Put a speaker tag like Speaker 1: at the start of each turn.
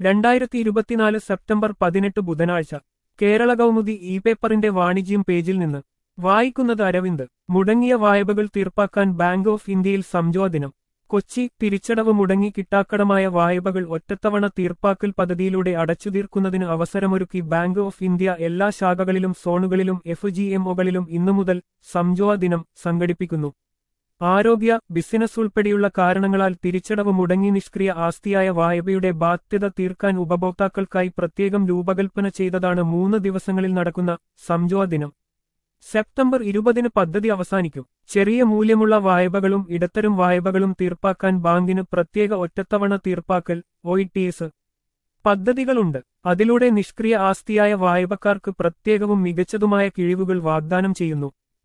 Speaker 1: രണ്ടായിരത്തി ഇരുപത്തിനാല് സെപ്റ്റംബർ പതിനെട്ട് ബുധനാഴ്ച കേരള കൗമുദി ഇ പേപ്പറിന്റെ വാണിജ്യം പേജിൽ നിന്ന് വായിക്കുന്നത് അരവിന്ദ് മുടങ്ങിയ വായ്പകൾ തീർപ്പാക്കാൻ ബാങ്ക് ഓഫ് ഇന്ത്യയിൽ സംജോ ദിനം കൊച്ചി തിരിച്ചടവ് മുടങ്ങി കിട്ടാക്കടമായ വായ്പകൾ ഒറ്റത്തവണ തീർപ്പാക്കൽ പദ്ധതിയിലൂടെ അടച്ചുതീർക്കുന്നതിന് അവസരമൊരുക്കി ബാങ്ക് ഓഫ് ഇന്ത്യ എല്ലാ ശാഖകളിലും സോണുകളിലും എഫ് ജി എംഒകളിലും ഇന്നു മുതൽ സംജോ ദിനം സംഘടിപ്പിക്കുന്നു ആരോഗ്യ ബിസിനസ് ഉൾപ്പെടെയുള്ള കാരണങ്ങളാൽ തിരിച്ചടവ് മുടങ്ങി നിഷ്ക്രിയ ആസ്തിയായ വായ്പയുടെ ബാധ്യത തീർക്കാൻ ഉപഭോക്താക്കൾക്കായി പ്രത്യേകം രൂപകൽപ്പന ചെയ്തതാണ് മൂന്ന് ദിവസങ്ങളിൽ നടക്കുന്ന സംജോ ദിനം സെപ്റ്റംബർ ഇരുപതിന് പദ്ധതി അവസാനിക്കും ചെറിയ മൂല്യമുള്ള വായ്പകളും ഇടത്തരം വായ്പകളും തീർപ്പാക്കാൻ ബാങ്കിന് പ്രത്യേക ഒറ്റത്തവണ തീർപ്പാക്കൽ ഒ പദ്ധതികളുണ്ട് അതിലൂടെ നിഷ്ക്രിയ ആസ്തിയായ വായ്പക്കാർക്ക് പ്രത്യേകവും മികച്ചതുമായ കിഴിവുകൾ വാഗ്ദാനം ചെയ്യുന്നു